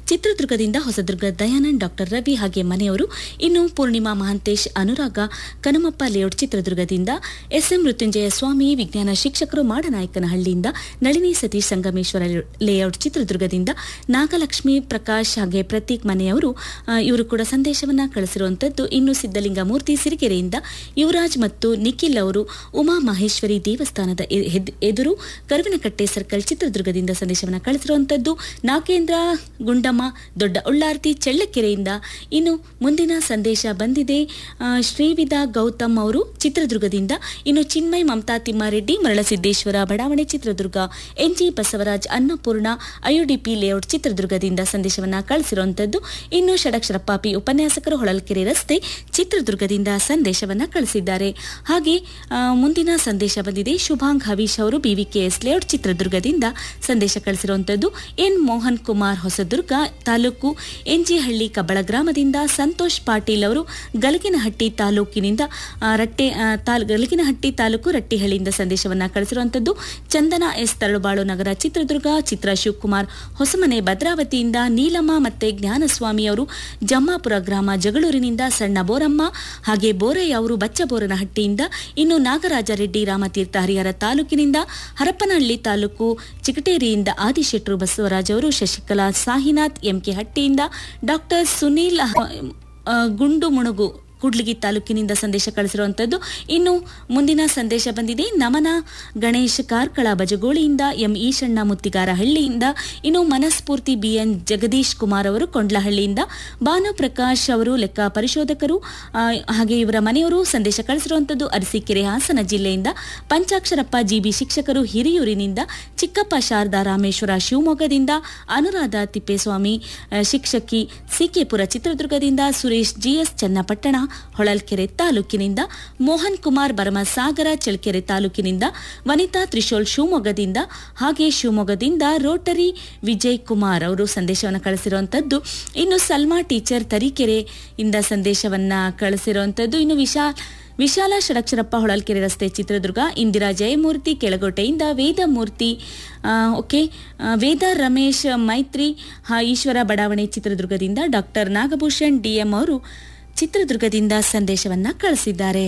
ಚಿತ್ರದುರ್ಗದಿಂದ ಹೊಸದುರ್ಗ ದಯಾನಂದ್ ಡಾಕ್ಟರ್ ರವಿ ಹಾಗೆ ಮನೆಯವರು ಇನ್ನು ಪೂರ್ಣಿಮಾ ಮಹಾಂತೇಶ್ ಅನುರಾಗ ಕನಮಪ್ಪ ಲೇಔಟ್ ಚಿತ್ರದುರ್ಗದಿಂದ ಎಸ್ಎಂ ಮೃತ್ಯುಂಜಯ ಸ್ವಾಮಿ ವಿಜ್ಞಾನ ಶಿಕ್ಷಕರು ಮಾಡನಾಯಕನಹಳ್ಳಿಯಿಂದ ನಳಿನಿ ಸತೀಶ್ ಸಂಗಮೇಶ್ವರ ಲೇಔಟ್ ಚಿತ್ರದುರ್ಗದಿಂದ ನಾಗಲಕ್ಷ್ಮಿ ಪ್ರಕಾಶ್ ಹಾಗೆ ಪ್ರತೀಕ್ ಮನೆಯವರು ಆ, ಇವರು ಕೂಡ ಸಂದೇಶವನ್ನ ಕಳಿಸಿರುವಂತದ್ದು ಇನ್ನು ಸಿದ್ದಲಿಂಗ ಮೂರ್ತಿ ಸಿರಿಗೆರೆಯಿಂದ ಯುವರಾಜ್ ಮತ್ತು ನಿಖಿಲ್ ಅವರು ಉಮಾ ಮಹೇಶ್ವರಿ ದೇವಸ್ಥಾನದ ಎ- ಹೆದ್- ಎದುರು ಕರುವಿನಕಟ್ಟೆ ಸರ್ಕಲ್ ಚಿತ್ರದುರ್ಗದಿಂದ ಸಂದೇಶವನ್ನು ಕಳಿಸಿರುವಂತದ್ದು ನಾಗೇಂದ್ರ ಗುಂಡಮ್ಮ ದೊಡ್ಡ ಉಳ್ಳಾರ್ತಿ ಚೆಳ್ಳಕೆರೆಯಿಂದ ಇನ್ನು ಮುಂದಿನ ಸಂದೇಶ ಬಂದಿದೆ ಆ, ಶ್ರೀವಿದಾ ಗೌತಮ್ ಅವರು ಚಿತ್ರದುರ್ಗದಿಂದ ಇನ್ನು ಚಿನ್ಮಯ್ ಮಮತಾ ತಿಮ್ಮಾರೆಡ್ಡಿ ಮರಳಸಿದ್ದೇಶ್ವರ ಬಡಾವಣೆ Chitradurga NG Basavaraj Annapoorna IUDP layout ಚಿತ್ರದುರ್ಗದಿಂದ ಸಂದೇಶವನ್ನ ಕಳಿಸಿರುವಂತದ್ದು ಇನ್ನು ಷಡಕ್ಷರಪ್ಪ ಪಿ ಉಪನ್ಯಾಸಕರು ಹೊಳಲ್ಕೆರೆ ರಸ್ತೆ ಚಿತ್ರದುರ್ಗದಿಂದ ಸಂದೇಶವನ್ನ ಕಳಿಸಿದ್ದಾರೆ ಹಾಗೆ ಆ, ಮುಂದಿನ ಸಂದೇಶ ಬಂದಿದೆ ಶುಭಾಂಗ್ ಹವೀಶ್ ಅವರು ಬಿವಿಕೆಎಸ್ ಲೇಔಟ್ ಚಿತ್ರದುರ್ಗದಿಂದ ಸಂದೇಶ ಕಳಿಸಿರುವಂತದ್ದು ಎನ್ ಮೋಹನ್ ಕುಮಾರ್ ಹೊಸದುರ್ಗ ತಾಲೂಕು ಎನ್ಜಿಹಳ್ಳಿ ಕಬ್ಬಳ ಗ್ರಾಮದಿಂದ ಸಂತೋಷ್ ಪಾಟೀಲ್ ಅವರು ಗಲಗಿನಹಟ್ಟಿ ತಾಲೂಕಿನಿಂದ ಆ, ರಟ್ಟೆ ಆ, ತಾಲ್- ಗಲಗಿನಹಟ್ಟಿ ತಾಲೂಕು ರಟ್ಟಿಹಳ್ಳಿಯಿಂದ ಸಂದೇಶವನ್ನ ಕಳಿಸಿರುವಂತದ್ದು ಚಂದನ ಎಸ್ ತರಳುಬಾಳು ನಗರ ಚಿತ್ರದುರ್ಗ ಚಿತ್ರ ಶಿವಕುಮಾರ್ ಹೊಸಮನೆ ಭದ್ರಾವತಿಯಿಂದ ನೀಲಮ್ಮ ಮತ್ತೆ ಜ್ಞಾನಸ್ವಾಮಿ ಅವರು ಜಮ್ಮಾಪುರ ಗ್ರಾಮ ಜಗಳೂರಿನಿಂದ ಸಣ್ಣ ಬೋರಮ್ಮ ಹಾಗೆ ಬೋರಯ್ಯ ಅವರು ಬಚ್ಚಬೋರನಹಟ್ಟಿಯಿಂದ ಇನ್ನು ನಾಗರಾಜ ರೆಡ್ಡಿ ರಾಮತೀರ್ಥ ಹರಿಹರ ತಾಲೂಕಿನಿಂದ ಹರಪನಹಳ್ಳಿ ತಾಲೂಕು ಚಿಕಟೇರಿಯಿಂದ ಆದಿಶೆಟ್ರು ಬಸವರಾಜ್ ಅವರು ಶಶಿಕಲಾ ಸಾಹಿನಾಥ್ ಎಂಕೆ ಹಟ್ಟಿಯಿಂದ ಡಾಕ್ಟರ್ ಸುನೀಲ್ ಆ, ಗುಂಡು ಮುಣುಗು ಕೂಡ್ಲಿಗಿ ತಾಲೂಕಿನಿಂದ ಸಂದೇಶ ಕಳಿಸಿರುವಂತದ್ದು ಇನ್ನು ಮುಂದಿನ ಸಂದೇಶ ಬಂದಿದೆ ನಮನ ಗಣೇಶ್ ಕಾರ್ಕಳ ಬಜಗೋಳಿಯಿಂದ ಎಂ ಈಶಣ್ಣ ಮುತ್ತಿಗಾರ ಹಳ್ಳಿಯಿಂದ ಇನ್ನು ಮನಸ್ಫೂರ್ತಿ ಬಿಎನ್ ಜಗದೀಶ್ ಕುಮಾರ್ ಅವರು ಕೊಂಡ್ಲಹಳ್ಳಿಯಿಂದ ಭಾನು ಪ್ರಕಾಶ್ ಅವರು ಲೆಕ್ಕ ಪರಿಶೋಧಕರು ಆ, ಹಾಗೆ ಇವರ ಮನೆಯವರು ಸಂದೇಶ ಕಳಿಸಿರುವಂತದ್ದು ಅರಸೀಕೆರೆ ಹಾಸನ ಜಿಲ್ಲೆಯಿಂದ ಪಂಚಾಕ್ಷರಪ್ಪ ಜಿಬಿ ಶಿಕ್ಷಕರು ಹಿರಿಯೂರಿನಿಂದ ಚಿಕ್ಕಪ್ಪ ಶಾರದಾ ರಾಮೇಶ್ವರ ಶಿವಮೊಗ್ಗದಿಂದ ಅನುರಾಧ ತಿಪ್ಪೇಸ್ವಾಮಿ ಆ, ಶಿಕ್ಷಕಿ ಸಿಕೆಪುರ ಚಿತ್ರದುರ್ಗದಿಂದ ಸುರೇಶ್ ಜಿಎಸ್ ಚನ್ನಪಟ್ಟಣ ಹೊಳಲ್ಕೆರೆ ತಾಲೂಕಿನಿಂದ ಮೋಹನ್ ಕುಮಾರ್ ಬರಮಸಾಗರ ಚಳ್ಳಕೆರೆ ತಾಲೂಕಿನಿಂದ ವನಿತಾ ತ್ರಿಶೋಲ್ ಶಿವಮೊಗ್ಗದಿಂದ ಹಾಗೆ ಶಿವಮೊಗ್ಗದಿಂದ ರೋಟರಿ ವಿಜಯ್ ಕುಮಾರ್ ಅವರು ಸಂದೇಶವನ್ನು ಕಳಿಸಿರುವಂತದ್ದು ಇನ್ನು ಸಲ್ಮಾ ಟೀಚರ್ ತರೀಕೆರೆಯಿಂದ ಸಂದೇಶವನ್ನ ಕಳಿಸಿರುವಂತದ್ದು ಇನ್ನು ವಿಶಾ ವಿಶಾಲ ಷಡಕ್ಷರಪ್ಪ ಹೊಳಲ್ಕೆರೆ ರಸ್ತೆ ಚಿತ್ರದುರ್ಗ ಇಂದಿರಾ ಜಯಮೂರ್ತಿ ಕೆಳಗೋಟೆಯಿಂದ ವೇದಮೂರ್ತಿ ಆ, ಓಕೆ ಆ, ವೇದ ರಮೇಶ್ ಮೈತ್ರಿ ಹಾ, ಈಶ್ವರ ಬಡಾವಣೆ ಚಿತ್ರದುರ್ಗದಿಂದ ಡಾಕ್ಟರ್ ನಾಗಭೂಷಣ್ ಡಿಎಂ ಅವರು ಚಿತ್ರದುರ್ಗದಿಂದ ಸಂದೇಶವನ್ನ ಕಳಿಸಿದ್ದಾರೆ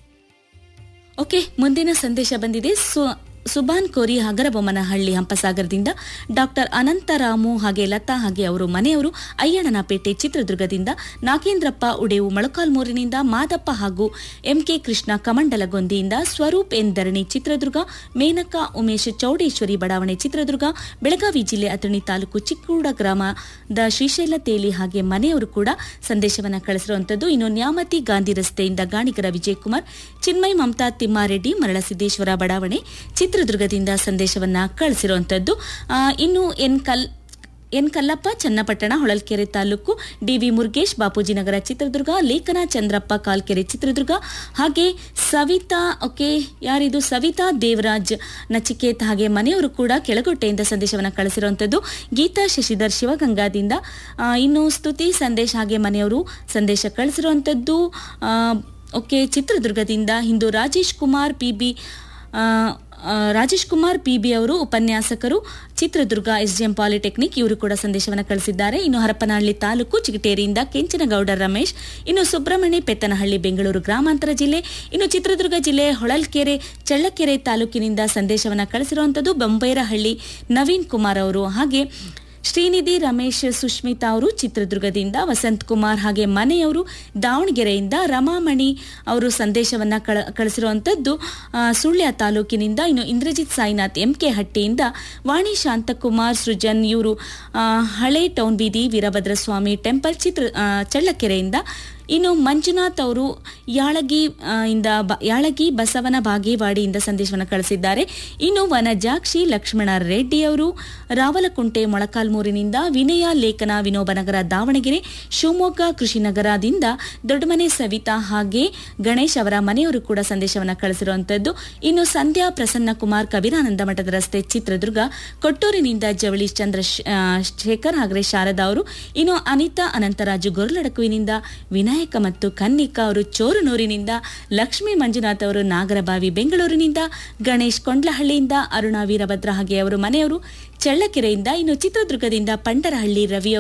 ಓಕೆ ಮುಂದಿನ ಸಂದೇಶ ಬಂದಿದೆ ಸು ಸುಬಾನ್ ಕೋರಿ ಹಗರಬೊಮ್ಮನಹಳ್ಳಿ ಹಂಪಸಾಗರದಿಂದ ಡಾಕ್ಟರ್ ಅನಂತರಾಮು ಹಾಗೆ ಲತಾ ಹಾಗೆ ಅವರು ಮನೆಯವರು ಅಯ್ಯಣ್ಣನಪೇಟೆ ಚಿತ್ರದುರ್ಗದಿಂದ ನಾಗೇಂದ್ರಪ್ಪ ಉಡೇವು ಮೊಳಕಾಲ್ಮೂರಿನಿಂದ ಮಾದಪ್ಪ ಹಾಗೂ ಎಂಕೆ ಕೃಷ್ಣ ಕಮಂಡಲಗೊಂದಿಯಿಂದ ಸ್ವರೂಪ್ ಎನ್ ಧರಣಿ ಚಿತ್ರದುರ್ಗ ಮೇನಕಾ ಉಮೇಶ್ ಚೌಡೇಶ್ವರಿ ಬಡಾವಣೆ ಚಿತ್ರದುರ್ಗ ಬೆಳಗಾವಿ ಜಿಲ್ಲೆ ಅಥಣಿ ತಾಲೂಕು ಚಿಕ್ಕೂಡ ಗ್ರಾಮದ ಶ್ರೀಶೈಲ ತೇಲಿ ಹಾಗೆ ಮನೆಯವರು ಕೂಡ ಸಂದೇಶವನ್ನ ಕಳಿಸಿರುವಂತದ್ದು ಇನ್ನು ನ್ಯಾಮತಿ ಗಾಂಧಿ ರಸ್ತೆಯಿಂದ ಗಾಣಿಗರ ವಿಜಯಕುಮಾರ್ ಚಿನ್ಮಯ್ ಮಮತಾ ತಿಮ್ಮಾರೆಡ್ಡಿ ಮರಳಸಿದ್ದೇಶ್ವರ ಬಡಾವಣೆ ಚಿತ್ರದುರ್ಗದಿಂದ ಸಂದೇಶವನ್ನ ಕಳಿಸಿರುವಂತದ್ದು ಆ, ಇನ್ನು ಎನ್ ಕಲ್ ಎನ್ ಕಲ್ಲಪ್ಪ ಚನ್ನಪಟ್ಟಣ ಹೊಳಲ್ಕೆರೆ ತಾಲೂಕು ಡಿವಿ ಮುರುಗೇಶ್ ಬಾಪೂಜಿ ನಗರ ಚಿತ್ರದುರ್ಗ ಲೇಖನ ಚಂದ್ರಪ್ಪ ಕಾಲ್ಕೆರೆ ಚಿತ್ರದುರ್ಗ ಹಾಗೆ ಸವಿತಾ ಓಕೆ ಯಾರಿದು ಸವಿತಾ ದೇವರಾಜ್ ನಚಿಕೇತ್ ಹಾಗೆ ಮನೆಯವರು ಕೂಡ ಕೆಳಗೊಟ್ಟೆಯಿಂದ ಸಂದೇಶವನ್ನು ಕಳಿಸಿರುವಂಥದ್ದು ಗೀತಾ ಶಶಿಧರ್ ಶಿವಗಂಗಾದಿಂದ ಆ, ಇನ್ನು ಸ್ತುತಿ ಸಂದೇಶ್ ಹಾಗೆ ಮನೆಯವರು ಸಂದೇಶ ಕಳಿಸಿರುವಂಥದ್ದು ಆ, ಓಕೆ ಚಿತ್ರದುರ್ಗದಿಂದ ಇಂದು ರಾಜೇಶ್ ಕುಮಾರ್ ಪಿ ಬಿ ಆ, ಆ, ರಾಜೇಶ್ ಕುಮಾರ್ ಪಿ ಬಿ ಅವರು ಉಪನ್ಯಾಸಕರು ಚಿತ್ರದುರ್ಗ ಎಸ್ಡಿಎಂ ಪಾಲಿಟೆಕ್ನಿಕ್ ಇವರು ಕೂಡ ಸಂದೇಶವನ್ನು ಕಳಿಸಿದ್ದಾರೆ ಇನ್ನು ಹರಪನಹಳ್ಳಿ ತಾಲೂಕು ಚಿಗಟೇರಿಯಿಂದ ಕೆಂಚನಗೌಡ ರಮೇಶ್ ಇನ್ನು ಸುಬ್ರಹ್ಮಣ್ಯ ಪೆತ್ತನಹಳ್ಳಿ ಬೆಂಗಳೂರು ಗ್ರಾಮಾಂತರ ಜಿಲ್ಲೆ ಇನ್ನು ಚಿತ್ರದುರ್ಗ ಜಿಲ್ಲೆ ಹೊಳಲ್ಕೆರೆ ಚಳ್ಳಕೆರೆ ತಾಲೂಕಿನಿಂದ ಸಂದೇಶವನ್ನು ಕಳಿಸಿರುವಂಥದ್ದು ಬೊಂಬೈರಹಳ್ಳಿ ನವೀನ್ ಕುಮಾರ್ ಅವರು ಹಾಗೆ ಶ್ರೀನಿಧಿ ರಮೇಶ್ ಸುಷ್ಮಿತಾ ಅವರು ಚಿತ್ರದುರ್ಗದಿಂದ ವಸಂತ್ ಕುಮಾರ್ ಹಾಗೆ ಮನೆಯವರು ದಾವಣಗೆರೆಯಿಂದ ರಮಾಮಣಿ ಅವರು ಸಂದೇಶವನ್ನ ಕಳ ಕಳಿಸಿರುವಂಥದ್ದು ಆ, ಸುಳ್ಯ ತಾಲೂಕಿನಿಂದ ಇನ್ನು ಇಂದ್ರಜಿತ್ ಸಾಯಿನಾಥ್ ಎಂ ಕೆ ಹಟ್ಟಿಯಿಂದ ವಾಣಿ ಶಾಂತಕುಮಾರ್ ಸೃಜನ್ ಇವರು ಆ, ಹಳೆ ಟೌನ್ ಬೀದಿ ವೀರಭದ್ರಸ್ವಾಮಿ ಟೆಂಪಲ್ ಚಿತ್ರ ಆ, ಚಳ್ಳಕೆರೆಯಿಂದ ಇನ್ನು ಮಂಜುನಾಥ್ ಅವರು ಯಾಳಗಿ ಆ, ಇಂದ ಬ- ಯಾಳಗಿ ಬಸವನ ಬಾಗೇವಾಡಿಯಿಂದ ಸಂದೇಶವನ್ನು ಕಳಿಸಿದ್ದಾರೆ ಇನ್ನು ವನಜಾಕ್ಷಿ ಲಕ್ಷ್ಮಣ ರೆಡ್ಡಿ ಅವರು ರಾವಲಕುಂಟೆ ಮೊಳಕಾಲ್ಮೂರಿನಿಂದ ವಿನಯ ಲೇಖನ ವಿನೋಬನಗರ ದಾವಣಗೆರೆ ಶಿವಮೊಗ್ಗ ಕೃಷಿನಗರದಿಂದ ದೊಡ್ಡಮನೆ ಸವಿತಾ ಹಾಗೆ ಗಣೇಶ್ ಅವರ ಮನೆಯವರು ಕೂಡ ಸಂದೇಶವನ್ನು ಕಳಿಸಿರುವಂತದ್ದು ಇನ್ನು ಸಂಧ್ಯಾ ಪ್ರಸನ್ನ ಕುಮಾರ್ ಕಬೀರಾನಂದ ಮಠದ ರಸ್ತೆ ಚಿತ್ರದುರ್ಗ ಕೊಟ್ಟೂರಿನಿಂದ ಜವಳಿ ಚಂದ್ರ ಶೇಖರ್ ಹಾಗೆ ಶಾರದಾ ಅವರು ಇನ್ನು ಅನಿತಾ ಅನಂತರಾಜು ಗೊರ್ಲಡಕುವಿನಿಂದ ವಿನಾಯಕ ಮತ್ತು ಕನ್ನಿಕಾ ಅವರು ಚೋರನೂರಿನಿಂದ ಲಕ್ಷ್ಮೀ ಮಂಜುನಾಥ್ ಅವರು ನಾಗರಬಾವಿ ಬೆಂಗಳೂರಿನಿಂದ ಗಣೇಶ್ ಕೊಂಡ್ಲಹಳ್ಳಿಯಿಂದ ಅರುಣಾ ವೀರಭದ್ರ ಹಾಗೆ ಅವರು ಮನೆಯವರು ಚಳ್ಳಕೆರೆಯಿಂದ ಇನ್ನು ಚಿತ್ರದುರ್ಗದಿಂದ ಪಂಡರಹಳ್ಳಿ ರವಿ ಅವರು